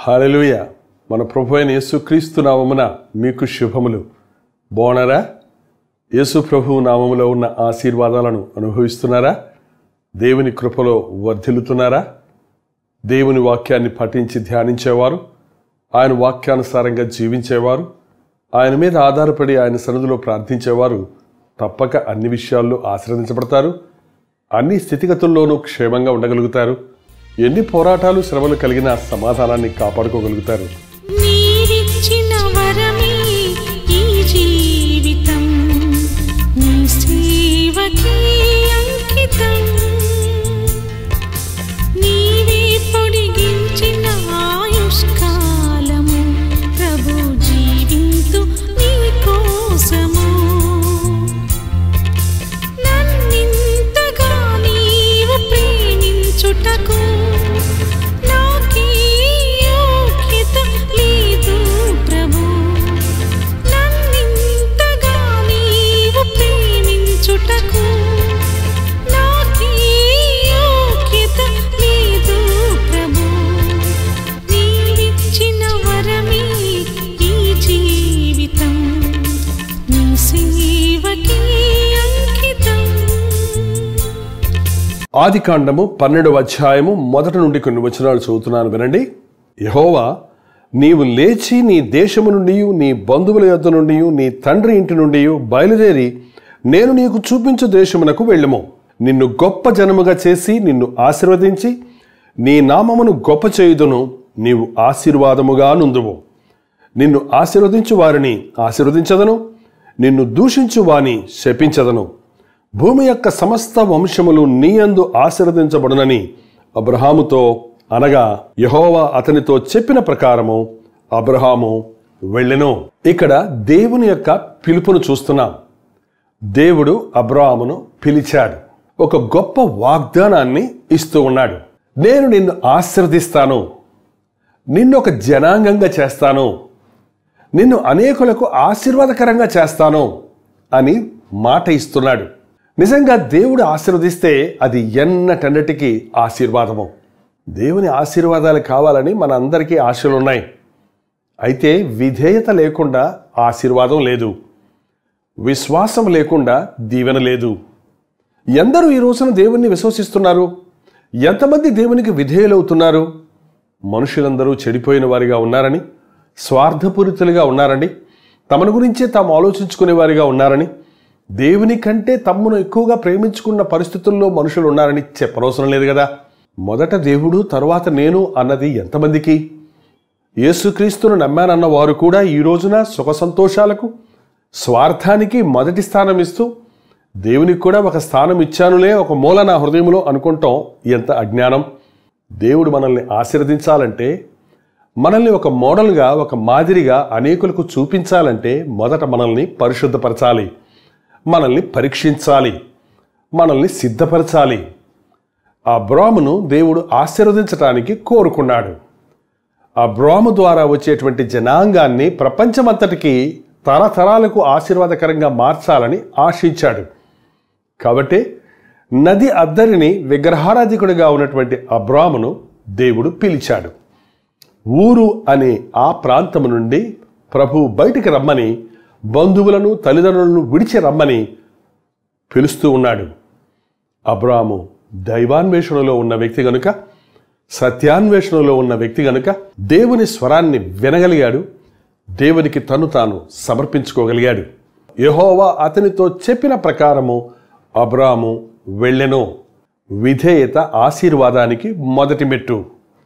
hallelujah మన ప్రభు అయిన యేసుక్రీస్తు నామమున మీకు శుభములు బాగున్నారా యేసు ప్రభు నామములో ఉన్న ఆశీర్వాదాలను అనుభవిస్తున్నారా దేవుని కృపలో వర్ధిల్లుతున్నారా దేవుని వాక్యాన్ని పఠించి ధ్యానించేవారు ఆయన వాక్యానుసారంగా జీవించేవారు ఆయన మీద ఆధారపడి ఆయన సన్నిధిలో ప్రార్థించేవారు తప్పక అన్ని విషయాల్లో ఆశీర్వదించబడతారు అన్ని స్థితిగతుల్లోనూ క్షేమంగా ఉండగలుగుతారు ఎన్ని పోరాటాలు శ్రమలు కలిగిన సమాధానాన్ని కాపాడుకోగలుగుతారు నీవిచ్చిన వరమే ఈ జీవితం నీ సేవకే అంకితం నీవే పొడిగించిన ఆయుష్కాలము ప్రభు జీవింతు నీ కోసము నన్నింతగా నీవు ప్రేమించుటకు నాకీ యోగ్యత లేదు ప్రభు నన్నింతగా నీవు ప్రేమించుటకు నాకీ యోగ్యత లేదు ప్రభు నీవిచ్చిన వరమే ఈ జీవితం నీ సేవకే అంకితం ఆది కాండము పన్నెండవ అధ్యాయము మొదటి నుండి కొన్ని వచనాలు చదువుతున్నాను వినండి యహోవా నీవు లేచి నీ దేశము నుండి నీ బంధువుల యొద్ద నుండి నీ తండ్రి ఇంటి నుండి బయలుదేరి నేను నీకు చూపించు దేశమునకు వెళ్ళము నిన్ను గొప్ప జనముగా చేసి నిన్ను ఆశీర్వదించి నీ నామమును గొప్ప చేయుదును నీవు ఆశీర్వాదముగా నుందువు నిన్ను ఆశీర్వదించు వారిని ఆశీర్వదించదను నిన్ను దూషించు వాని శపించదను భూమి యొక్క సమస్త వంశములు నీయందు ఆశీర్వదించబడునని అబ్రహాముతో అనగా యహోవా అతనితో చెప్పిన ప్రకారము అబ్రహాము వెళ్ళెను ఇక్కడ దేవుని యొక్క పిలుపును చూస్తున్నాం దేవుడు అబ్రహామును పిలిచాడు ఒక గొప్ప వాగ్దానాన్ని ఇస్తూ ఉన్నాడు నేను నిన్ను ఆశీర్వదిస్తాను నిన్ను ఒక జనాంగంగా చేస్తాను నిన్ను అనేకులకు ఆశీర్వాదకరంగా చేస్తాను అని మాట ఇస్తున్నాడు నిజంగా దేవుడు ఆశీర్వదిస్తే అది ఎన్నటన్నిటికీ ఆశీర్వాదము దేవుని ఆశీర్వాదాలు కావాలని మన అందరికీ ఆశలు ఉన్నాయి అయితే విధేయత లేకుండా ఆశీర్వాదం లేదు విశ్వాసం లేకుండా దీవెన లేదు ఎందరూ ఈ రోజున దేవుణ్ణి విశ్వసిస్తున్నారు ఎంతమంది దేవునికి విధేయులవుతున్నారు మనుషులందరూ చెడిపోయిన వారిగా ఉన్నారని స్వార్థపూరితులుగా ఉన్నారని తమను గురించే తాము ఆలోచించుకునే వారిగా ఉన్నారని దేవుని కంటే తమ్మును ఎక్కువగా ప్రేమించుకున్న పరిస్థితుల్లో మనుషులు ఉన్నారని చెప్పనవసరం లేదు కదా మొదట దేవుడు తరువాత నేను అన్నది ఎంతమందికి యేసుక్రీస్తును నమ్మానన్న వారు కూడా ఈ రోజున సుఖ సంతోషాలకు స్వార్థానికి మొదటి స్థానం ఇస్తూ దేవునికి కూడా ఒక స్థానం ఇచ్చానులే ఒక మూల నా హృదయంలో అనుకుంటాం ఎంత అజ్ఞానం దేవుడు మనల్ని ఆశీర్వదించాలంటే మనల్ని ఒక మోడల్గా ఒక మాదిరిగా అనేకులకు చూపించాలంటే మొదట మనల్ని పరిశుద్ధపరచాలి మనల్ని పరీక్షించాలి మనల్ని సిద్ధపరచాలి ఆ బ్రాహ్మను దేవుడు ఆశీర్వదించటానికి కోరుకున్నాడు ఆ బ్రాహ్మ ద్వారా వచ్చేటువంటి జనాంగాన్ని ప్రపంచమంతటికి తరతరాలకు ఆశీర్వాదకరంగా మార్చాలని ఆశించాడు కాబట్టి నది అద్దరిని విగ్రహారాధికుడిగా ఉన్నటువంటి అబ్రామును దేవుడు పిలిచాడు ఊరు అనే ఆ ప్రాంతము నుండి ప్రభు బయటికి రమ్మని బంధువులను తల్లిదండ్రులను విడిచి రమ్మని పిలుస్తూ ఉన్నాడు అబ్రాము దైవాన్వేషణలో ఉన్న వ్యక్తి గనుక సత్యాన్వేషణలో ఉన్న వ్యక్తి గనుక దేవుని స్వరాన్ని వినగలిగాడు దేవునికి తను తాను సమర్పించుకోగలిగాడు యెహోవా అతనితో చెప్పిన ప్రకారము అబ్రాము వెళ్ళెను విధేయత ఆశీర్వాదానికి మొదటి మెట్టు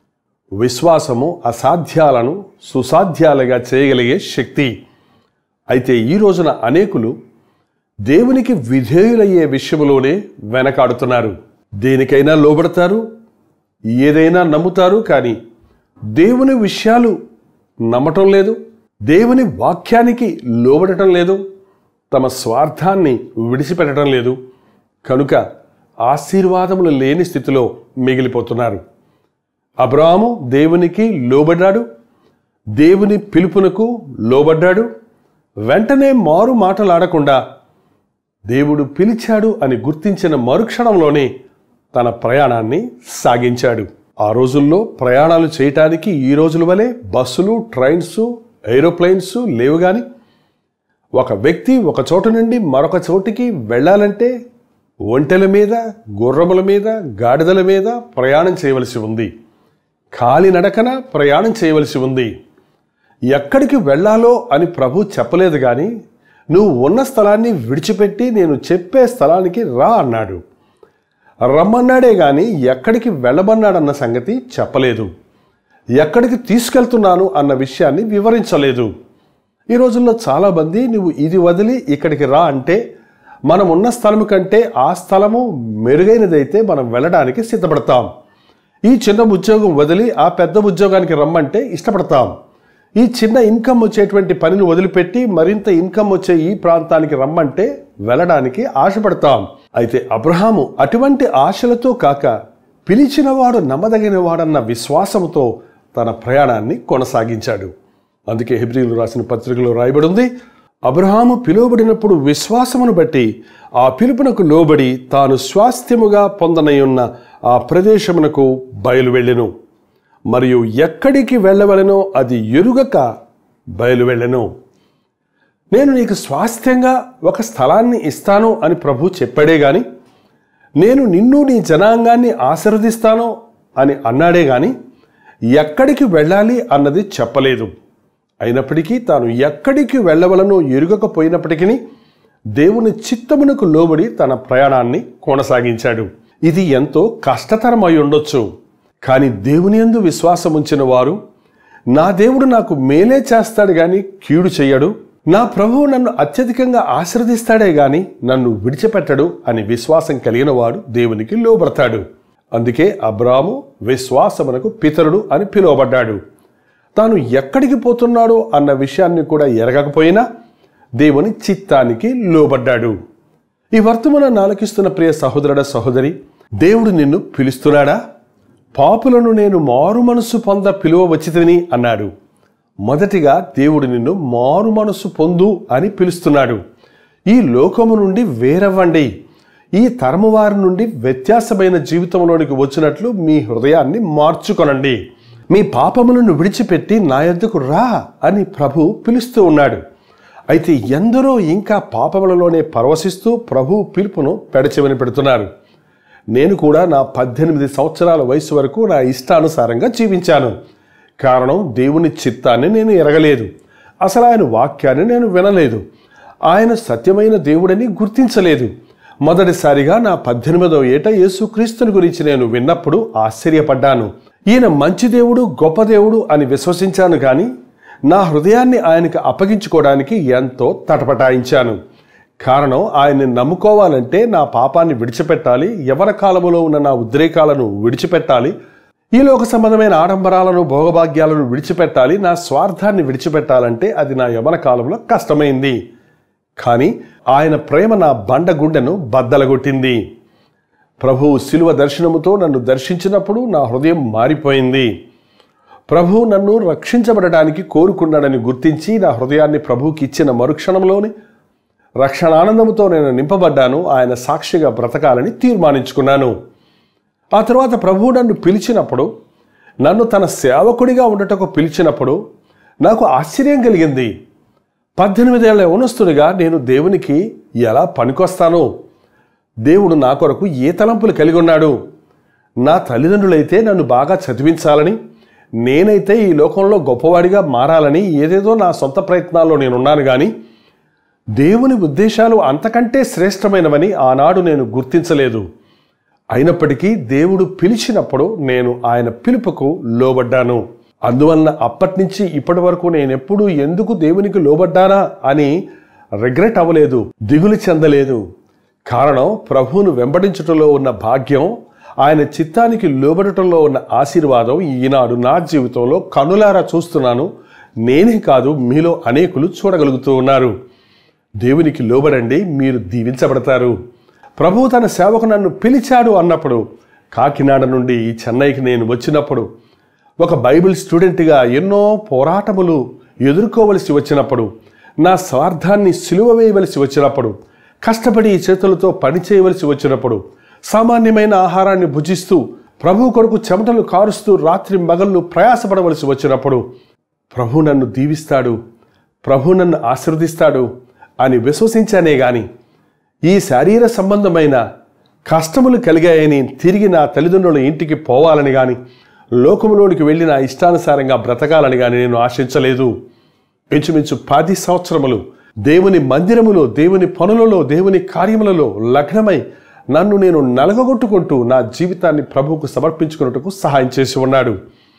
విశ్వాసము అసాధ్యాలను సుసాధ్యాలుగా చేయగలిగే శక్తి అయితే ఈ రోజున అనేకులు దేవునికి విధేయులయ్యే విషయంలోనే వెనకాడుతున్నారు దేనికైనా లోబడతారు ఏదైనా నమ్ముతారు కానీ దేవుని విషయాలు నమ్మటం లేదు దేవుని వాక్యానికి లోబడటం లేదు తమ స్వార్థాన్ని విడిచిపెట్టడం లేదు కనుక ఆశీర్వాదములు లేని స్థితిలో మిగిలిపోతున్నారు అబ్రాము దేవునికి లోబడ్డాడు దేవుని పిలుపునకు లోబడ్డాడు వెంటనే మారు మాటలాడకుండా దేవుడు పిలిచాడు అని గుర్తించిన మరుక్షణంలోనే తన ప్రయాణాన్ని సాగించాడు ఆ రోజుల్లో ప్రయాణాలు చేయటానికి ఈ రోజుల వలె బస్సులు ట్రైన్స్ ఏరోప్లేన్స్ లేవు కానీ ఒక వ్యక్తి ఒక చోటు నుండి మరొక చోటికి వెళ్ళాలంటే ఒంటెల మీద గుర్రముల మీద గాడిదల మీద ప్రయాణం చేయవలసి ఉంది కాలినడకన ప్రయాణం చేయవలసి ఉంది ఎక్కడికి వెళ్ళాలో అని ప్రభు చెప్పలేదు కానీ నువ్వు ఉన్న స్థలాన్ని విడిచిపెట్టి నేను చెప్పే స్థలానికి రా అన్నాడు రమ్మన్నాడే గాని ఎక్కడికి వెళ్ళమన్నాడన్న సంగతి చెప్పలేదు ఎక్కడికి తీసుకెళ్తున్నాను అన్న విషయాన్ని వివరించలేదు ఈ రోజుల్లో చాలామంది నువ్వు ఇది వదిలి ఇక్కడికి రా అంటే మనం ఉన్న స్థలము కంటే ఆ స్థలము మెరుగైనదైతే మనం వెళ్ళడానికి సిద్ధపడతాం ఈ చిన్న ఉద్యోగం వదిలి ఆ పెద్ద ఉద్యోగానికి రమ్మంటే ఇష్టపడతాం ఈ చిన్న ఇన్కమ్ వచ్చేటువంటి పనిని వదిలిపెట్టి మరింత ఇన్కమ్ వచ్చే ఈ ప్రాంతానికి రమ్మంటే వెళ్ళడానికి ఆశపడతాం అయితే అబ్రహాము అటువంటి ఆశలతో కాక పిలిచినవాడు నమ్మదగినవాడన్న విశ్వాసంతో తన ప్రయాణాన్ని కొనసాగించాడు అందుకే హెబ్రిలు రాసిన పత్రికలో రాయబడింది అబ్రహాము పిలువబడినప్పుడు విశ్వాసమును బట్టి ఆ పిలుపునకు లోబడి తాను స్వాస్థ్యముగా పొందనయున్న ఆ ప్రదేశమునకు బయలు వెళ్ళెను మరియు ఎక్కడికి వెళ్ళవలెనో అది ఎరుగక బయలు వెళ్ళెను నేను నీకు స్వాస్థ్యంగా ఒక స్థలాన్ని ఇస్తాను అని ప్రభు చెప్పాడే గాని నేను నిన్ను నీ జనాంగాన్ని ఆశీర్వదిస్తాను అని అన్నాడే గాని ఎక్కడికి వెళ్ళాలి అన్నది చెప్పలేదు అయినప్పటికీ తాను ఎక్కడికి వెళ్ళవలనో ఎరుగకపోయినప్పటికీ దేవుని చిత్తమునకు లోబడి తన ప్రయాణాన్ని కొనసాగించాడు ఇది ఎంతో కష్టతరమై ఉండొచ్చు కానీ దేవుని యందు విశ్వాసం ఉంచిన వారు నా దేవుడు నాకు మేలే చేస్తాడు గాని కీడు చెయ్యడు నా ప్రభువు నన్ను అత్యధికంగా ఆశీర్వదిస్తాడే గాని నన్ను విడిచిపెట్టడు అని విశ్వాసం కలిగిన వాడు దేవునికి లోబడతాడు అందుకే అబ్రాము విశ్వాసమునకు పితరుడు అని పిలువబడ్డాడు తాను ఎక్కడికి పోతున్నాడో అన్న విషయాన్ని కూడా ఎరగకపోయినా దేవుని చిత్తానికి లోబడ్డాడు ఈ వర్తమానాన్ని ఆలకిస్తున్న ప్రియ సహోదరుడ సహోదరి దేవుడు నిన్ను పిలుస్తున్నాడా పాపులను నేను మారు మనసు పొంద పిలువ వచ్చితిని అన్నాడు మొదటిగా దేవుడు నిన్ను మారు మనసు పొందు అని పిలుస్తున్నాడు ఈ లోకము నుండి వేరవ్వండి ఈ తరము వారి నుండి వ్యత్యాసమైన జీవితంలోనికి వచ్చినట్లు మీ హృదయాన్ని మార్చుకొనండి మీ పాపములను విడిచిపెట్టి నా యొద్దకు రా అని ప్రభు పిలుస్తూ ఉన్నాడు అయితే ఎందరో ఇంకా పాపములలోనే పరవశిస్తూ ప్రభు పిలుపును పెడచెవిని పెడుతున్నారు నేను కూడా నా పద్దెనిమిది సంవత్సరాల వయసు వరకు నా ఇష్టానుసారంగా జీవించాను కారణం దేవుని చిత్తాన్ని నేను ఎరగలేదు అసలు ఆయన వాక్యాన్ని నేను వినలేదు ఆయన సత్యమైన దేవుడని గుర్తించలేదు మొదటిసారిగా నా పద్దెనిమిదవ ఏట యేసుక్రీస్తుని గురించి నేను విన్నప్పుడు ఆశ్చర్యపడ్డాను ఈయన మంచి దేవుడు గొప్ప దేవుడు అని విశ్వసించాను కానీ నా హృదయాన్ని ఆయనకు అప్పగించుకోవడానికి ఎంతో తటపటాయించాను కారణం ఆయన్ని నమ్ముకోవాలంటే నా పాపాన్ని విడిచిపెట్టాలి యవన కాలములో ఉన్న నా ఉద్రేకాలను విడిచిపెట్టాలి ఈ లోక సంబంధమైన ఆడంబరాలను భోగభాగ్యాలను విడిచిపెట్టాలి నా స్వార్థాన్ని విడిచిపెట్టాలంటే అది నా యవన కాలంలో కష్టమైంది కానీ ఆయన ప్రేమ నా బండ గుండెను బద్దలగొట్టింది ప్రభువు శిలువ దర్శనముతో నన్ను దర్శించినప్పుడు నా హృదయం మారిపోయింది ప్రభు నన్ను రక్షించబడడానికి కోరుకున్నాడని గుర్తించి నా హృదయాన్ని ప్రభువుకి ఇచ్చిన మరుక్షణంలోని రక్షణానందముతో నేను నింపబడ్డాను ఆయన సాక్షిగా బ్రతకాలని తీర్మానించుకున్నాను ఆ తర్వాత ప్రభువు నన్ను పిలిచినప్పుడు నన్ను తన సేవకుడిగా ఉండటకు పిలిచినప్పుడు నాకు ఆశ్చర్యం కలిగింది పద్దెనిమిదేళ్ల యవనస్తుడిగా నేను దేవునికి ఎలా పనికొస్తాను దేవుడు నా కొరకు ఏ తలంపులు కలిగి ఉన్నాడు నా తల్లిదండ్రులైతే నన్ను బాగా చదివించాలని నేనైతే ఈ లోకంలో గొప్పవాడిగా మారాలని ఏదేదో నా సొంత ప్రయత్నాల్లో నేనున్నాను కానీ దేవుని ఉద్దేశాలు అంతకంటే శ్రేష్టమైనవని ఆనాడు నేను గుర్తించలేదు అయినప్పటికీ దేవుడు పిలిచినప్పుడు నేను ఆయన పిలుపుకు లోబడ్డాను అందువలన అప్పటి నుంచి ఇప్పటి వరకు నేను ఎప్పుడు ఎందుకు దేవునికి లోబడ్డానా అని రిగ్రెట్ అవ్వలేదు దిగులు చెందలేదు కారణం ప్రభువును వెంబడించటంలో ఉన్న భాగ్యం ఆయన చిత్తానికి లోబడటంలో ఉన్న ఆశీర్వాదం ఈనాడు నా జీవితంలో కనులారా చూస్తున్నాను నేనే కాదు మీలో అనేకులు చూడగలుగుతూ ఉన్నారు దేవునికి లోబడండి మీరు దీవించబడతారు ప్రభువు తన సేవకు నన్ను పిలిచాడు అన్నప్పుడు కాకినాడ నుండి ఈ చెన్నైకి నేను వచ్చినప్పుడు ఒక బైబిల్ స్టూడెంట్గా ఎన్నో పోరాటములు ఎదుర్కోవలసి వచ్చినప్పుడు నా స్వార్థాన్ని సిలువ వేయవలసి వచ్చినప్పుడు కష్టపడి ఈ చేతులతో పని చేయవలసి వచ్చినప్పుడు సామాన్యమైన ఆహారాన్ని భుజిస్తూ ప్రభు కొరకు చెమటలు కారుస్తూ రాత్రి మగళ్ళు ప్రయాసపడవలసి వచ్చినప్పుడు ప్రభు నన్ను దీవిస్తాడు ప్రభు నన్ను ఆశీర్వదిస్తాడు అని విశ్వసించానే గాని ఈ శారీర సంబంధమైన కష్టములు కలిగాయని తిరిగి నా తల్లిదండ్రుల ఇంటికి పోవాలని గాని లోకములోనికి వెళ్ళి నా ఇష్టానుసారంగా బ్రతకాలని గాని నేను ఆశించలేదు ఇంచుమించు పది సంవత్సరములు దేవుని మందిరములో దేవుని పనులలో దేవుని కార్యములలో లగ్నమై నన్ను నేను నలగగొట్టుకుంటూ నా జీవితాన్ని ప్రభువుకు సమర్పించుకున్నట్టుకు సహాయం చేసి ఉన్నాడు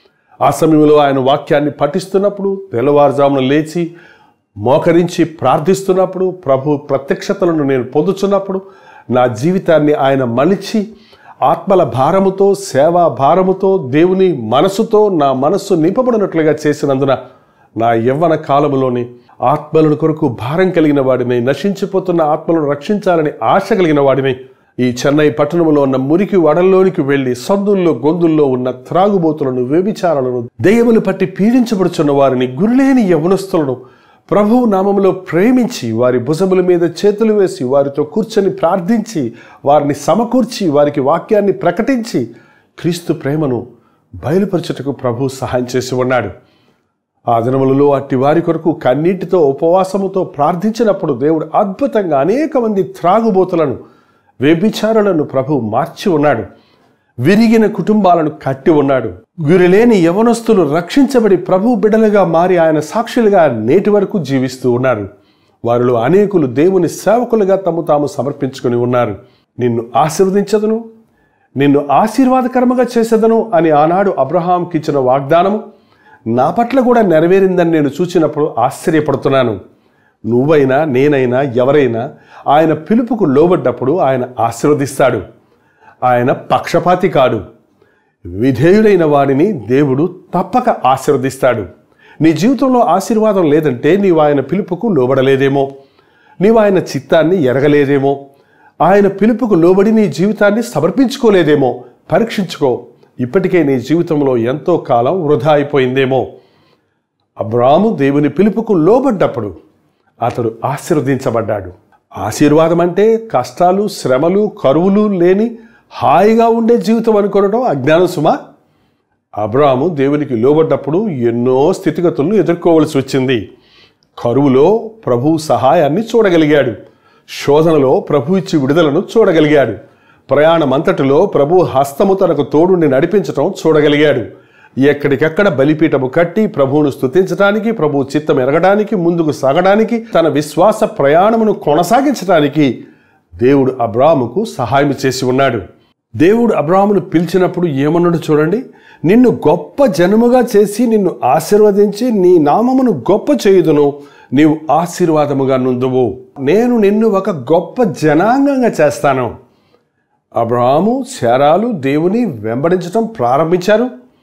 ఆ సమయంలో ఆయన వాక్యాన్ని పఠిస్తున్నప్పుడు తెల్లవారుజామున లేచి మోకరించి ప్రార్థిస్తున్నప్పుడు ప్రభు ప్రత్యక్షతలను నేను పొందుతున్నప్పుడు నా జీవితాన్ని ఆయన మలిచి ఆత్మల భారముతో సేవా భారముతో దేవుని మనసుతో నా మనస్సు నింపబడినట్లుగా చేసినందున నా యవ్వన కాలములోని ఆత్మలను కొరకు భారం కలిగిన వాడిని నశించిపోతున్న ఆత్మలను రక్షించాలని ఆశ కలిగిన వాడిని ఈ చెన్నై పట్టణంలో ఉన్న మురికి వడల్లోనికి వెళ్లి సందుల్లో గొంతుల్లో ఉన్న త్రాగుబోతులను వ్యభిచారాలను దెయ్యములు పట్టి పీడించబడుచున్న వారిని గురులేని యవనస్తులను ప్రభువు నామములో ప్రేమించి వారి భుజముల మీద చేతులు వేసి వారితో కూర్చొని ప్రార్థించి వారిని సమకూర్చి వారికి వాక్యాన్ని ప్రకటించి క్రీస్తు ప్రేమను బయలుపరచుటకు ప్రభు సహాయం చేసి ఉన్నాడు ఆ దినములలో అట్టి వారి కొరకు కన్నీటితో ఉపవాసముతో ప్రార్థించినప్పుడు దేవుడు అద్భుతంగా అనేక మంది త్రాగుబోతులను వ్యభిచారులను ప్రభు మార్చి ఉన్నాడు విరిగిన కుటుంబాలను కట్టి ఉన్నాడు గురిలేని యవనస్తులు రక్షించబడి ప్రభు బిడలుగా మారి ఆయన సాక్షులుగా నేటి వరకు జీవిస్తూ ఉన్నారు వారిలో అనేకులు దేవుని సేవకులుగా తమ తాము సమర్పించుకొని ఉన్నారు నిన్ను ఆశీర్వదించదును నిన్ను ఆశీర్వాదకరముగా చేసేదను అని ఆనాడు అబ్రహాంకి ఇచ్చిన వాగ్దానము నా పట్ల కూడా నెరవేరిందని నేను చూచినప్పుడు ఆశ్చర్యపడుతున్నాను నువ్వైనా నేనైనా ఎవరైనా ఆయన పిలుపుకు లోబడ్డప్పుడు ఆయన ఆశీర్వదిస్తాడు ఆయన పక్షపాతి కాడు విధేయుడైన వాడిని దేవుడు తప్పక ఆశీర్వదిస్తాడు నీ జీవితంలో ఆశీర్వాదం లేదంటే నీవు ఆయన పిలుపుకు లోబడలేదేమో నీవు ఆయన చిత్తాన్ని ఎరగలేదేమో ఆయన పిలుపుకు లోబడి నీ జీవితాన్ని సమర్పించుకోలేదేమో పరీక్షించుకో ఇప్పటికే నీ జీవితంలో ఎంతో కాలం వృధా అయిపోయిందేమో అబ్రాము దేవుని పిలుపుకు లోబడ్డప్పుడు అతడు ఆశీర్వదించబడ్డాడు ఆశీర్వాదం అంటే కష్టాలు శ్రమలు కరువులు లేని హాయిగా ఉండే జీవితం అనుకోవడం అజ్ఞానం సుమా అబ్రాము దేవునికి లోబడ్డప్పుడు ఎన్నో స్థితిగతులను ఎదుర్కోవలసి వచ్చింది కరువులో ప్రభు సహాయాన్ని చూడగలిగాడు శోధనలో ప్రభు ఇచ్చి విడుదలను చూడగలిగాడు ప్రయాణమంతటిలో ప్రభు హస్తము తనకు తోడుండి నడిపించటం చూడగలిగాడు ఎక్కడికెక్కడ బలిపీఠము కట్టి ప్రభువును స్తుతించడానికి ప్రభు చిత్తం ఎరగడానికి ముందుకు సాగడానికి తన విశ్వాస ప్రయాణమును కొనసాగించడానికి దేవుడు అబ్రాముకు సహాయం చేసి ఉన్నాడు దేవుడు అబ్రామును పిలిచినప్పుడు ఏమన్నాడు చూడండి నిన్ను గొప్ప జనముగా చేసి నిన్ను ఆశీర్వదించి నీ నామమును గొప్ప చేయుదును నీవు ఆశీర్వాదముగా నుందువు నేను నిన్ను ఒక గొప్ప జనాంగంగా చేస్తాను అబ్రాహాము శారాలు దేవుని వెంబడించటం ప్రారంభించారు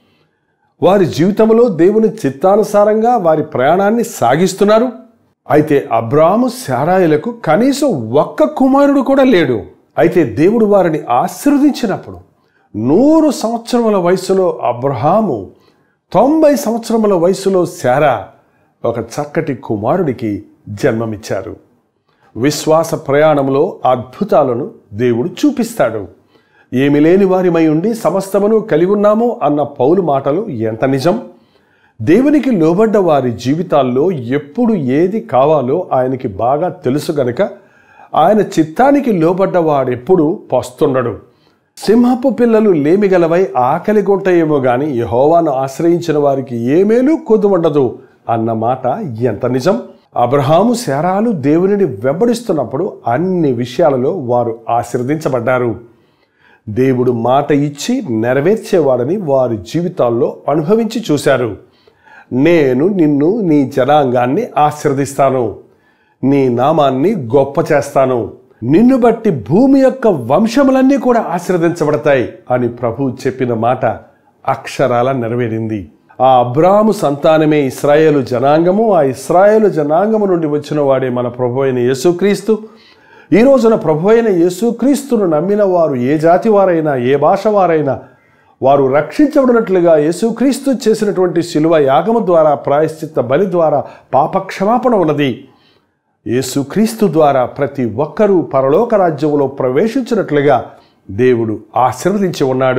వారి జీవితంలో దేవుని చిత్తానుసారంగా వారి ప్రయాణాన్ని సాగిస్తున్నారు అయితే అబ్రాహాము శారాయిలకు కనీసం ఒక్క కుమారుడు కూడా లేడు అయితే దేవుడు వారిని ఆశీర్వదించినప్పుడు నూరు సంవత్సరముల వయసులో అబ్రహాము తొంభై సంవత్సరముల వయసులో శారా ఒక చక్కటి కుమారుడికి జన్మమిచ్చారు విశ్వాస ప్రయాణంలో అద్భుతాలను దేవుడు చూపిస్తాడు ఏమి లేని వారిమై ఉండి సమస్తమును కలిగి ఉన్నాము అన్న పౌలు మాటలు ఎంత నిజం దేవునికి లోబడ్డ వారి జీవితాల్లో ఎప్పుడు ఏది కావాలో ఆయనకి బాగా తెలుసు గనక ఆయన చిత్తానికి లోబడ్డ వాడెప్పుడు పస్తుండడు సింహపు పిల్లలు లేమిగలవై ఆకలి గుంటయేమో గాని యహోవాను ఆశ్రయించిన వారికి ఏమేలు కొద్దుమండదు అన్న మాట ఎంత నిజం అబ్రహాము శారాలు దేవునిని వెంబడిస్తున్నప్పుడు అన్ని విషయాలలో వారు ఆశీర్వదించబడ్డారు దేవుడు మాట ఇచ్చి నెరవేర్చేవాడని వారి జీవితాల్లో అనుభవించి చూశారు నేను నిన్ను నీ జనాంగాన్ని ఆశీర్వదిస్తాను నీ నామాన్ని గొప్ప చేస్తాను నిన్ను బట్టి భూమి యొక్క వంశములన్నీ కూడా ఆశీర్వదించబడతాయి అని ప్రభు చెప్పిన మాట అక్షరాల నెరవేరింది ఆ అబ్రాము సంతానమే ఇస్రాయేలు జనాంగము ఆ ఇస్రాయేలు జనాంగము నుండి వచ్చిన వాడే మన ప్రభు అయిన యేసుక్రీస్తు ఈ రోజున ప్రభు అయిన యేసుక్రీస్తును నమ్మిన వారు ఏ జాతి వారైనా ఏ భాష వారైనా వారు రక్షించబడినట్లుగా యేసుక్రీస్తు చేసినటువంటి శిలువ యాగము ద్వారా ప్రాయశ్చిత్త బలి ద్వారా పాపక్షమాపణ ఉన్నది యేసుక్రీస్తు ద్వారా ప్రతి ఒక్కరూ పరలోక రాజ్యములో ప్రవేశించినట్లుగా దేవుడు ఆశీర్వదించి ఉన్నాడు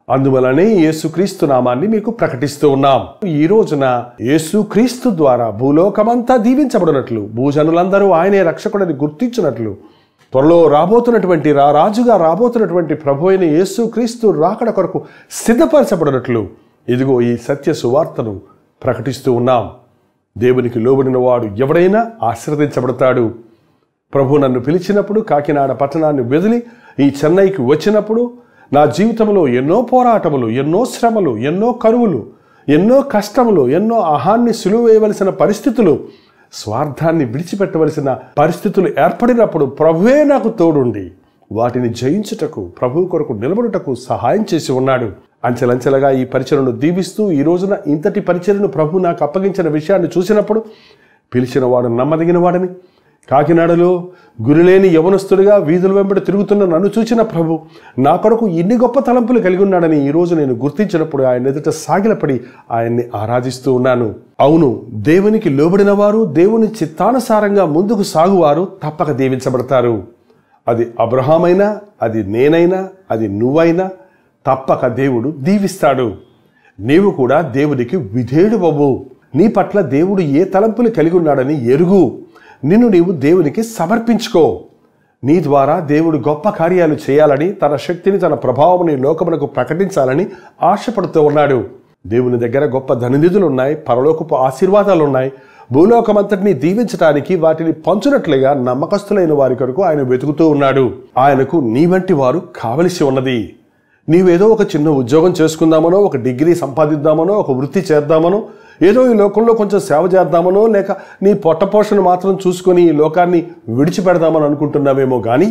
అందువలనే యేసుక్రీస్తు నామాన్ని మీకు ప్రకటిస్తూ ఉన్నాం ఈ రోజున యేసుక్రీస్తు ద్వారా భూలోకమంతా దీవించబడినట్లు భూజనులందరూ ఆయనే రక్షకుడని గుర్తించినట్లు త్వరలో రాబోతున్నటువంటి రా రాజుగా రాబోతున్నటువంటి ప్రభు అయిన యేసుక్రీస్తు రాకడ కొరకు సిద్ధపరచబడినట్లు ఇదిగో ఈ సత్య సువార్తను ప్రకటిస్తూ ఉన్నాం దేవునికి లోబడిన వాడు ఎవడైనా ఆశీర్వదించబడతాడు ప్రభు నన్ను పిలిచినప్పుడు కాకినాడ పట్టణాన్ని వదిలి ఈ చెన్నైకి వచ్చినప్పుడు నా జీవితంలో ఎన్నో పోరాటములు ఎన్నో శ్రమలు ఎన్నో కరువులు ఎన్నో కష్టములు ఎన్నో అహాన్ని సులువు వేయవలసిన పరిస్థితులు స్వార్థాన్ని విడిచిపెట్టవలసిన పరిస్థితులు ఏర్పడినప్పుడు ప్రభువే నాకు తోడుండి వాటిని జయించుటకు ప్రభు కొరకు నిలబడుటకు సహాయం చేసి ఉన్నాడు అంచెలంచెలుగా ఈ పరిచయను దీవిస్తూ ఈ రోజున ఇంతటి పరిచయను ప్రభు నాకు అప్పగించిన విషయాన్ని చూసినప్పుడు పిలిచిన వాడు నమ్మదగిన వాడని కాకినాడలో గురిలేని యవనస్తుడిగా వీధుల వెంబడి తిరుగుతున్న నన్ను చూచిన ప్రభు నా కొరకు ఇన్ని గొప్ప తలంపులు కలిగి ఉన్నాడని ఈరోజు నేను గుర్తించినప్పుడు ఆయన ఎదుట సాగిలపడి ఆయన్ని ఆరాధిస్తూ ఉన్నాను అవును దేవునికి లోబడిన వారు దేవుని చిత్తానుసారంగా ముందుకు సాగువారు తప్పక దీవించబడతారు అది అబ్రహామైనా అది నేనైనా అది నువ్వైనా తప్పక దేవుడు దీవిస్తాడు నీవు కూడా దేవునికి విధేయుడవవు నీ పట్ల దేవుడు ఏ తలంపులు కలిగి ఉన్నాడని ఎరుగు నిన్ను నీవు దేవునికి సమర్పించుకో నీ ద్వారా దేవుడు గొప్ప కార్యాలు చేయాలని తన శక్తిని తన ప్రభావం లోకమునకు ప్రకటించాలని ఆశపడుతూ ఉన్నాడు దేవుని దగ్గర గొప్ప ధననిధులు ఉన్నాయి పరలోకపు ఆశీర్వాదాలు ఉన్నాయి భూలోకమంతటిని దీవించడానికి వాటిని పంచునట్లుగా నమ్మకస్తులైన వారి కొరకు ఆయన వెతుకుతూ ఉన్నాడు ఆయనకు నీ వంటి వారు కావలసి ఉన్నది నీవేదో ఒక చిన్న ఉద్యోగం చేసుకుందామనో ఒక డిగ్రీ సంపాదిద్దామనో ఒక వృత్తి చేద్దామనో ఏదో ఈ లోకంలో కొంచెం సేవ చేద్దామనో లేక నీ పొట్టపోషణ మాత్రం చూసుకొని ఈ లోకాన్ని విడిచిపెడదామని అనుకుంటున్నావేమో కానీ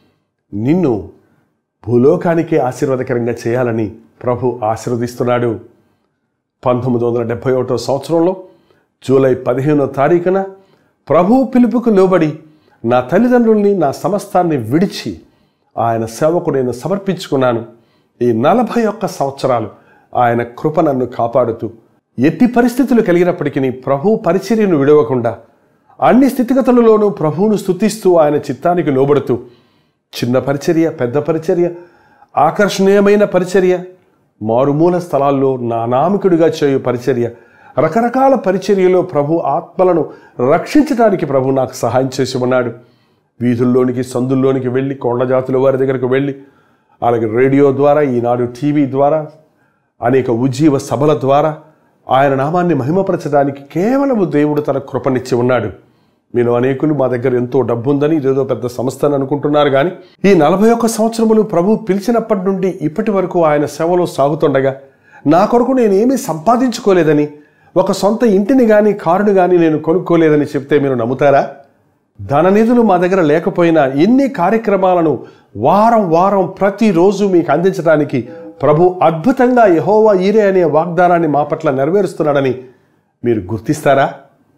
నిన్ను భూలోకానికే ఆశీర్వాదకరంగా చేయాలని ప్రభు ఆశీర్వదిస్తున్నాడు పంతొమ్మిది వందల డెబ్బై ఒకటో సంవత్సరంలో జూలై పదిహేనో తారీఖున ప్రభు పిలుపుకు లోబడి నా తల్లిదండ్రుల్ని నా సమస్తాన్ని విడిచి ఆయన సేవకు నేను సమర్పించుకున్నాను ఈ నలభై ఒక్క సంవత్సరాలు ఆయన కృప నన్ను కాపాడుతూ ఎట్టి పరిస్థితులు కలిగినప్పటికీ ప్రభు పరిచర్యను విడవకుండా అన్ని స్థితిగతులలోనూ ప్రభువును స్తుతిస్తూ ఆయన చిత్తానికి లోబడుతూ చిన్న పరిచర్య పెద్ద పరిచర్య ఆకర్షణీయమైన పరిచర్య మారుమూల స్థలాల్లో నానామికుడిగా చేయు పరిచర్య రకరకాల పరిచర్యలో ప్రభు ఆత్మలను రక్షించడానికి ప్రభు నాకు సహాయం చేసి ఉన్నాడు వీధుల్లోనికి సందుల్లోనికి వెళ్ళి కొండ జాతుల వారి దగ్గరకు వెళ్ళి అలాగే రేడియో ద్వారా ఈనాడు టీవీ ద్వారా అనేక ఉజ్జీవ సభల ద్వారా ఆయన నామాన్ని మహిమపరచడానికి కేవలము దేవుడు తన కృపనిచ్చి ఉన్నాడు మీలో అనేకులు మా దగ్గర ఎంతో డబ్బు ఉందని ఇదేదో పెద్ద సంస్థ అని అనుకుంటున్నారు కానీ ఈ నలభై ఒక్క సంవత్సరములు ప్రభు పిలిచినప్పటి నుండి ఇప్పటి వరకు ఆయన సేవలో సాగుతుండగా నా కొరకు నేను ఏమీ సంపాదించుకోలేదని ఒక సొంత ఇంటిని కానీ కారుని కానీ నేను కొనుక్కోలేదని చెప్తే మీరు నమ్ముతారా ధన నిధులు మా దగ్గర లేకపోయినా ఎన్ని కార్యక్రమాలను వారం వారం ప్రతిరోజు మీకు అందించడానికి ప్రభు అద్భుతంగా యహోవా ఈరే అనే వాగ్దానాన్ని మా పట్ల నెరవేరుస్తున్నాడని మీరు గుర్తిస్తారా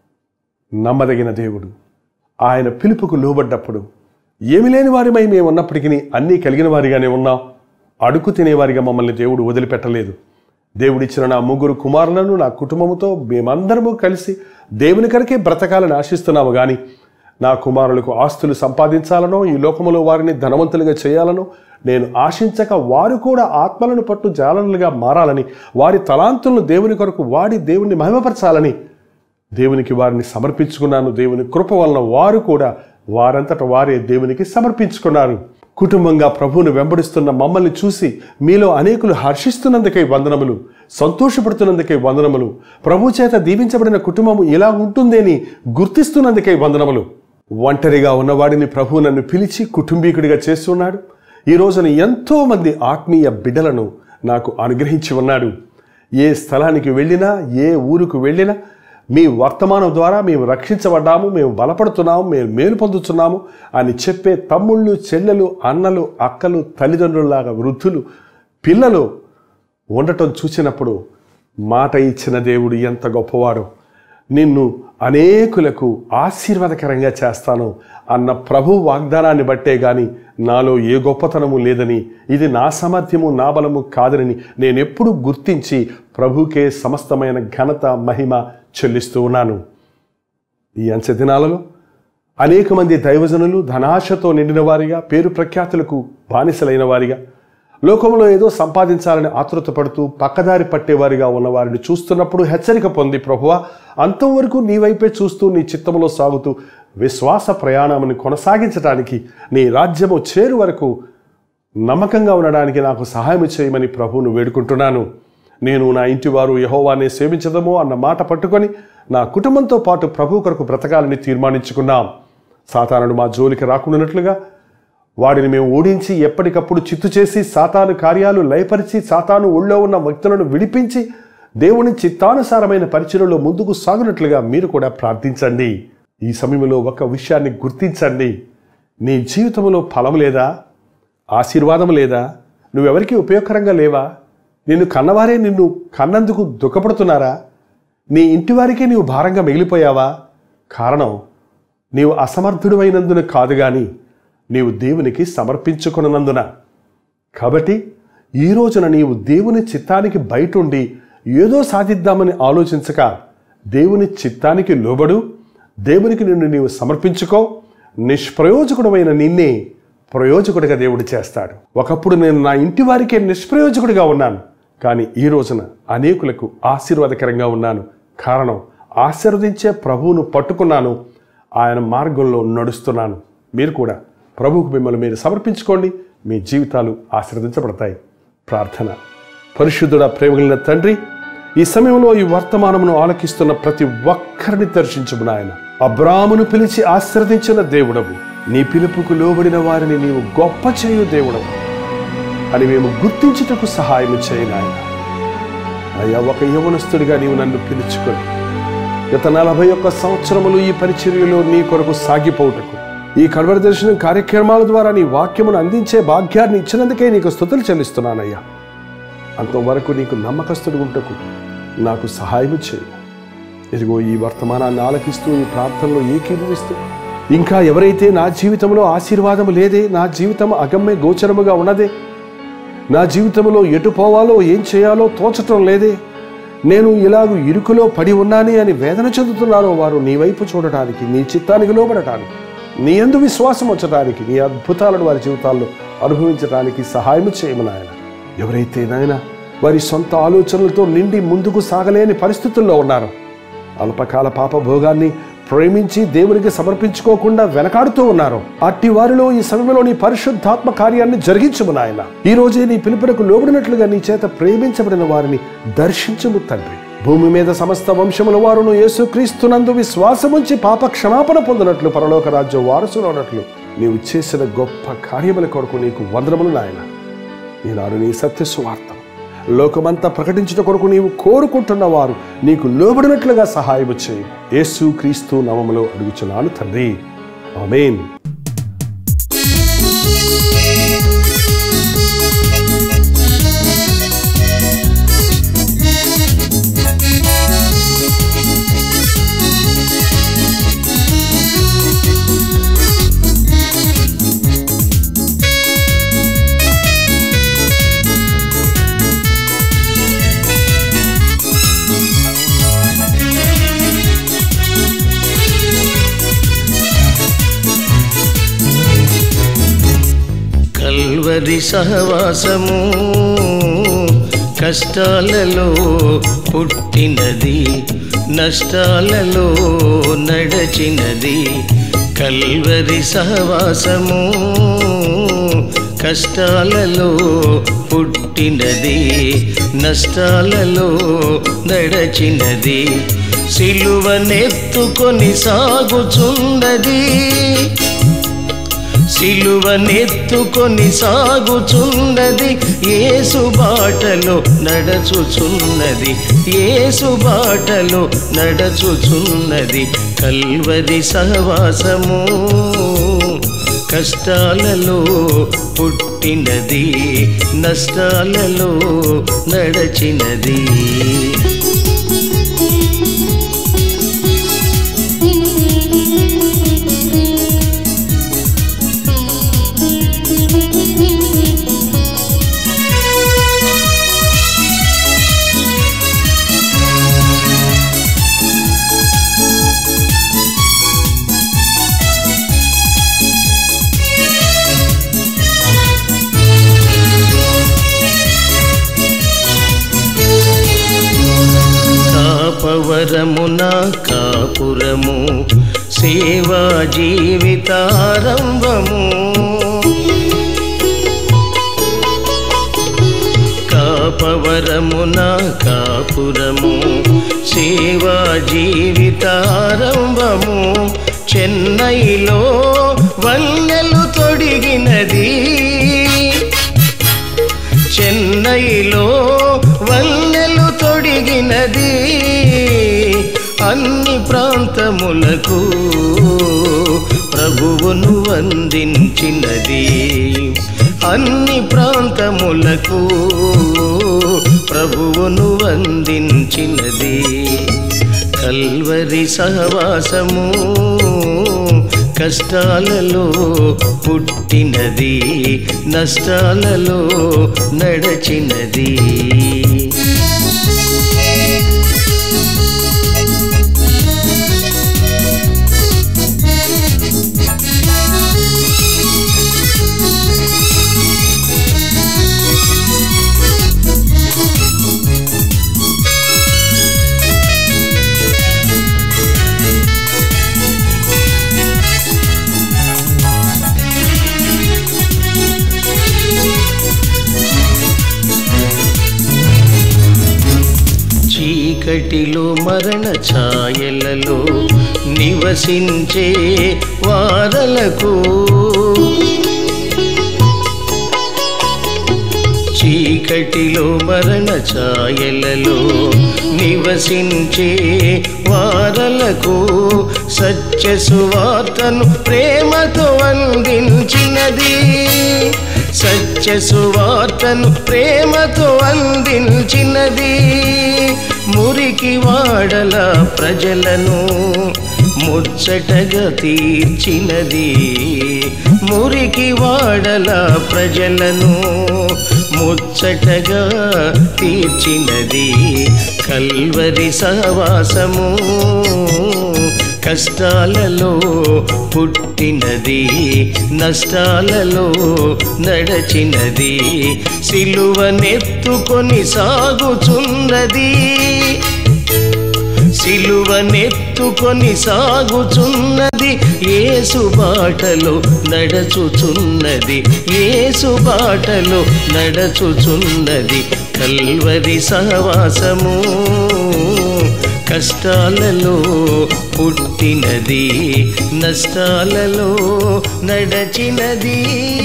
నమ్మదగిన దేవుడు ఆయన పిలుపుకు లోబడ్డప్పుడు ఏమి లేని వారిమై మేము ఉన్నప్పటికీ అన్నీ కలిగిన వారిగానే ఉన్నాం అడుగు తినేవారిగా మమ్మల్ని దేవుడు వదిలిపెట్టలేదు దేవుడిచ్చిన నా ముగ్గురు కుమారులను నా కుటుంబముతో మేమందరము కలిసి దేవుని కరికే బ్రతకాలని ఆశిస్తున్నాము కానీ నా కుమారులకు ఆస్తులు సంపాదించాలనో ఈ లోకములో వారిని ధనవంతులుగా చేయాలనో నేను ఆశించక వారు కూడా ఆత్మలను పట్టు జాలనులుగా మారాలని వారి తలాంతులను దేవుని కొరకు వాడి దేవుని మహిమపరచాలని దేవునికి వారిని సమర్పించుకున్నాను దేవుని కృప వలన వారు కూడా వారంతట వారే దేవునికి సమర్పించుకున్నారు కుటుంబంగా ప్రభువును వెంబడిస్తున్న మమ్మల్ని చూసి మీలో అనేకులు హర్షిస్తున్నందుకై వందనములు సంతోషపడుతున్నందుకై వందనములు ప్రభు చేత దీవించబడిన కుటుంబము ఇలా ఉంటుందని గుర్తిస్తున్నందుకై వందనములు ఒంటరిగా ఉన్నవాడిని ప్రభు నన్ను పిలిచి కుటుంబీకుడిగా చేస్తున్నాడు ఈ రోజున ఎంతో మంది ఆత్మీయ బిడ్డలను నాకు అనుగ్రహించి ఉన్నాడు ఏ స్థలానికి వెళ్ళినా ఏ ఊరుకు వెళ్ళినా మీ వర్తమానం ద్వారా మేము రక్షించబడ్డాము మేము బలపడుతున్నాము మేము మేలు పొందుతున్నాము అని చెప్పే తమ్ముళ్ళు చెల్లెలు అన్నలు అక్కలు తల్లిదండ్రుల్లాగా వృద్ధులు పిల్లలు ఉండటం చూసినప్పుడు మాట ఇచ్చిన దేవుడు ఎంత గొప్పవాడో నిన్ను అనేకులకు ఆశీర్వాదకరంగా చేస్తాను అన్న ప్రభు వాగ్దానాన్ని బట్టే గాని నాలో ఏ గొప్పతనము లేదని ఇది నా సామర్థ్యము నా బలము కాదని నేనెప్పుడు గుర్తించి ప్రభుకే సమస్తమైన ఘనత మహిమ చెల్లిస్తూ ఉన్నాను ఈ అంచె దినాలలో అనేక మంది దైవజనులు ధనాశతో నిండిన వారిగా పేరు ప్రఖ్యాతులకు బానిసలైన వారిగా లోకంలో ఏదో సంపాదించాలని ఆతృత పడుతూ పక్కదారి పట్టేవారిగా ఉన్న వారిని చూస్తున్నప్పుడు హెచ్చరిక పొంది ప్రభువ అంతం వరకు నీ వైపే చూస్తూ నీ చిత్తములో సాగుతూ విశ్వాస ప్రయాణాన్ని కొనసాగించడానికి నీ రాజ్యము చేరు వరకు నమ్మకంగా ఉండడానికి నాకు సహాయం చేయమని ప్రభువును వేడుకుంటున్నాను నేను నా ఇంటి వారు యహోవానే సేవించదమో అన్న మాట పట్టుకొని నా కుటుంబంతో పాటు ప్రభు కొరకు బ్రతకాలని తీర్మానించుకున్నాం సాతానుడు మా జోలికి రాకుండానట్లుగా వాడిని మేము ఓడించి ఎప్పటికప్పుడు చిత్తు చేసి సాతాను కార్యాలు లయపరిచి సాతాను ఒళ్ళో ఉన్న వ్యక్తులను విడిపించి దేవుని చిత్తానుసారమైన పరిచయలో ముందుకు సాగునట్లుగా మీరు కూడా ప్రార్థించండి ఈ సమయంలో ఒక విషయాన్ని గుర్తించండి నీ జీవితంలో ఫలం లేదా ఆశీర్వాదం లేదా నువ్వెవరికి ఉపయోగకరంగా లేవా నిన్ను కన్నవారే నిన్ను కన్నందుకు దుఃఖపడుతున్నారా నీ ఇంటి వారికే నీవు భారంగా మిగిలిపోయావా కారణం నీవు అసమర్థుడు అయినందున కాదు గాని నీవు దేవునికి సమర్పించుకున్నందున కాబట్టి ఈ రోజున నీవు దేవుని చిత్తానికి బయట ఉండి ఏదో సాధిద్దామని ఆలోచించక దేవుని చిత్తానికి లోబడు దేవునికి నిన్ను నీవు సమర్పించుకో నిష్ప్రయోజకుడమైన నిన్నే ప్రయోజకుడిగా దేవుడు చేస్తాడు ఒకప్పుడు నేను నా ఇంటి వారికే నిష్ప్రయోజకుడిగా ఉన్నాను కానీ ఈ రోజున అనేకులకు ఆశీర్వాదకరంగా ఉన్నాను కారణం ఆశీర్వదించే ప్రభువును పట్టుకున్నాను ఆయన మార్గంలో నడుస్తున్నాను మీరు కూడా ప్రభువుకు మిమ్మల్ని మీరు సమర్పించుకోండి మీ జీవితాలు ఆశీర్వదించబడతాయి ప్రార్థన పరిశుద్ధుడ ప్రేమగలిగిన తండ్రి ఈ సమయంలో ఈ వర్తమానమును ఆలకిస్తున్న ప్రతి ఒక్కరిని దర్శించుము నాయన అబ్రామును పిలిచి ఆశీర్వదించిన దేవుడవు నీ పిలుపుకు లోబడిన వారిని నీవు గొప్ప చేయు దేవుడవు అని మేము గుర్తించుటకు సహాయం చేయి నాయన అయ్యా ఒక యవనస్తుడిగా నీవు నన్ను పిలుచుకొని గత నలభై ఒక్క సంవత్సరములు ఈ పరిచర్యలో నీ కొరకు సాగిపోవుటకు ఈ కడవరి దర్శనం కార్యక్రమాల ద్వారా నీ వాక్యమును అందించే భాగ్యాన్ని ఇచ్చినందుకే నీకు స్థుతులు చెల్లిస్తున్నానయ్యా అంతవరకు నీకు నమ్మకస్తుడు ఉంటకు నాకు సహాయం చేయి ఇదిగో ఈ వర్తమానాన్ని ఆలకిస్తూ ఈ ప్రార్థనలో ఏకీభవిస్తూ ఇంకా ఎవరైతే నా జీవితంలో ఆశీర్వాదం లేదే నా జీవితం అగమ్య గోచరముగా ఉన్నదే నా జీవితంలో ఎటు పోవాలో ఏం చేయాలో తోచటం లేదే నేను ఇలాగ ఇరుకులో పడి ఉన్నానే అని వేదన చెందుతున్నారో వారు నీ వైపు చూడటానికి నీ చిత్తానికి లోబడటానికి నీ ఎందు విశ్వాసం వచ్చడానికి నీ అద్భుతాలను వారి జీవితాల్లో అనుభవించడానికి సహాయం చేయమని ఆయన ఎవరైతే నాయన వారి సొంత ఆలోచనలతో నిండి ముందుకు సాగలేని పరిస్థితుల్లో ఉన్నారు అల్పకాల పాప భోగాన్ని ప్రేమించి దేవునికి సమర్పించుకోకుండా వెనకాడుతూ ఉన్నారు అట్టి వారిలో ఈ సమయంలో నీ పరిశుద్ధాత్మ కార్యాన్ని జరిగించము నాయన ఈ రోజే నీ పిలుపునకు లోబడినట్లుగా నీ చేత ప్రేమించబడిన వారిని దర్శించము తండ్రి భూమి మీద సమస్త వంశముల వారును యేసుక్రీస్తునందు విశ్వాసముంచి పాప క్షమాపణ పొందినట్లు పరలోక రాజ్యం వారసులవునట్లు నీవు చేసిన గొప్ప కార్యముల కొరకు నీకు వందనములు నాయన ఈనాడు నీ సత్య సువార్త లోకమంతా ప్రకటించుట కొరకు నీవు కోరుకుంటున్న వారు నీకు లోబడినట్లుగా సహాయము చేయి యేసు క్రీస్తు నామములో అడుగుచున్నాను తండ్రి ఆమేన్ కల్వరి సహవాసము కష్టాలలో పుట్టినది నష్టాలలో నడచినది కల్వరి సహవాసము కష్టాలలో పుట్టినది నష్టాలలో నడచినది సిలువనెత్తుకొని సాగుచున్నది సిలువనెత్తుకొని సాగుచున్నది ఏసు బాటలో నడచుచున్నది ఏసు బాటలో నడచుచున్నది కల్వరి సహవాసము కష్టాలలో పుట్టినది నష్టాలలో నడచినది కాపవరమున కాపురము సేవా జీవితారంభము కాపవరమున కాపురము సేవా జీవితారంభము చెన్నైలో వన్నెలు తొడిగినది చెన్నైలో వన్నెలు తొడిగినది అన్ని ప్రాంతములకు ప్రభువును వందించినది అన్ని ప్రాంతములకు ప్రభువును వందించినది కల్వరి సహవాసము కష్టాలలో పుట్టినది నష్టాలలో నడచినది చీకటిలో మరణ ఛాయలలో నివసించే వారలకు చీకటిలో మరణ ఛాయలలో నివసించే వారలకు సత్య సువార్తను ప్రేమతో అందించినది సత్య సువార్తను ప్రేమతో అందించినది మురికి వాడల ప్రజలను ముచ్చటగా తీర్చినది మురికి వాడల ప్రజలను ముచ్చటగా తీర్చినది కల్వరి సహవాసము కష్టాలలో పుట్టినది నష్టాలలో నడచినది సిలువనెత్తుకొని సాగుచున్నది సిలువనెత్తుకొని సాగుచున్నది ఏసు బాటలో నడచుచున్నది ఏసు బాటలో నడచుచున్నది కల్వరి సహవాసము కష్టాలలో పుట్టినది నష్టాలలో నడచినది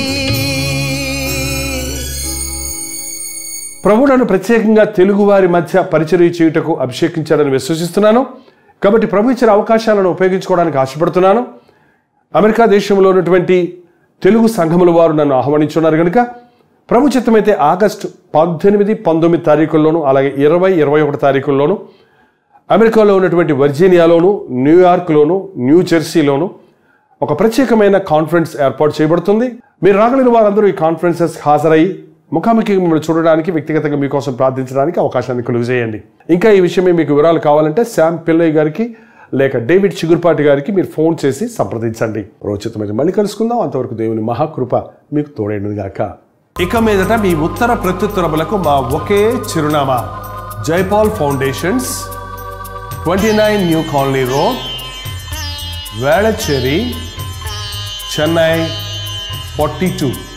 ప్రభు నన్ను ప్రత్యేకంగా తెలుగువారి మధ్య పరిచర్య చేయుటకు అభిషేకించారని విశ్వసిస్తున్నాను కాబట్టి ప్రభు ఇచ్చిన అవకాశాలను ఉపయోగించుకోవడానికి ఆశపడుతున్నాను అమెరికా దేశంలో ఉన్నటువంటి తెలుగు సంఘముల వారు నన్ను ఆహ్వానించున్నారు కనుక ప్రభు చిత్తమైతే ఆగస్టు పద్దెనిమిది పంతొమ్మిది తారీఖుల్లోనూ అలాగే ఇరవై ఇరవై ఒకటి తారీఖుల్లోనూ అమెరికాలో ఉన్నటువంటి వర్జీనియాలోను న్యూయార్క్లోను న్యూ జెర్సీలోను ఒక ప్రత్యేకమైన కాన్ఫరెన్స్ ఏర్పాటు చేయబడుతుంది మీరు రాగలిగిన వారందరూ ఈ కాన్ఫరెన్సెస్ హాజరై ముఖాముఖి మిమ్మల్ని చూడడానికి వ్యక్తిగతంగా మీకోసం ప్రార్థించడానికి అవకాశాన్ని కలుగు చేయండి ఇంకా ఈ విషయమే మీకు వివరాలు కావాలంటే శామ్ పిల్లయ్య గారికి లేక డేవిడ్ చిగురుపాటి గారికి మీరు ఫోన్ చేసి సంప్రదించండి రోచితమైన మళ్ళీ కలుసుకుందాం అంతవరకు దేవుని మహాకృప మీకు తోడైనది గాక ఇక మీదట మీ ఉత్తర ప్రత్యుత్తరములకు మా ఒకే చిరునామా Jaipal foundations twenty nine new colony road Velachery Chennai forty two